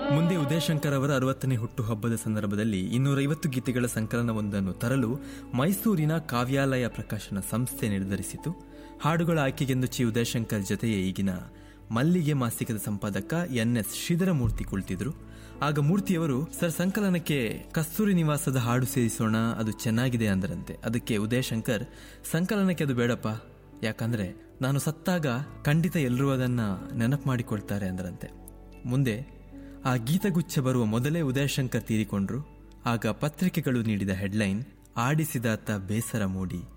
ಮುಂದೆ ಉದಯಶಂಕರ್ ಅವರ ಅರವತ್ತನೇ ಹುಟ್ಟುಹಬ್ಬದ ಸಂದರ್ಭದಲ್ಲಿ ಇನ್ನೂರೈವತ್ತು ಗೀತೆಗಳ ಸಂಕಲನವೊಂದನ್ನು ತರಲು ಮೈಸೂರಿನ ಕಾವ್ಯಾಲಯ ಪ್ರಕಾಶನ ಸಂಸ್ಥೆ ನಿರ್ಧರಿಸಿತು ಹಾಡುಗಳ ಆಯ್ಕೆಗೆಂದು ಚಿ ಉದಯಶಂಕರ್ ಜೊತೆಯೇ ಈಗಿನ ಮಲ್ಲಿಗೆ ಮಾಸಿಕದ ಸಂಪಾದಕ ಎನ್ ಎಸ್ ಶ್ರೀಧರಮೂರ್ತಿ ಕುಳಿತಿದ್ರು ಆಗ ಮೂರ್ತಿಯವರು ಸರ್ ಸಂಕಲನಕ್ಕೆ ಕಸ್ತೂರಿ ನಿವಾಸದ ಹಾಡು ಸೇರಿಸೋಣ ಅದು ಚೆನ್ನಾಗಿದೆ ಅಂದರಂತೆ ಅದಕ್ಕೆ ಉದಯಶಂಕರ್ ಸಂಕಲನಕ್ಕೆ ಅದು ಬೇಡಪ್ಪ ಯಾಕಂದ್ರೆ ನಾನು ಸತ್ತಾಗ ಖಂಡಿತ ಎಲ್ಲರೂ ಅದನ್ನ ನೆನಪು ಮಾಡಿಕೊಳ್ತಾರೆ ಅಂದರಂತೆ ಮುಂದೆ ಆ ಗೀತಗುಚ್ಛ ಬರುವ ಮೊದಲೇ ಉದಯಶಂಕರ್ ತೀರಿಕೊಂಡ್ರು ಆಗ ಪತ್ರಿಕೆಗಳು ನೀಡಿದ ಹೆಡ್ಲೈನ್ ಆಡಿಸಿದಾತ ಬೇಸರ ಮೂಡಿ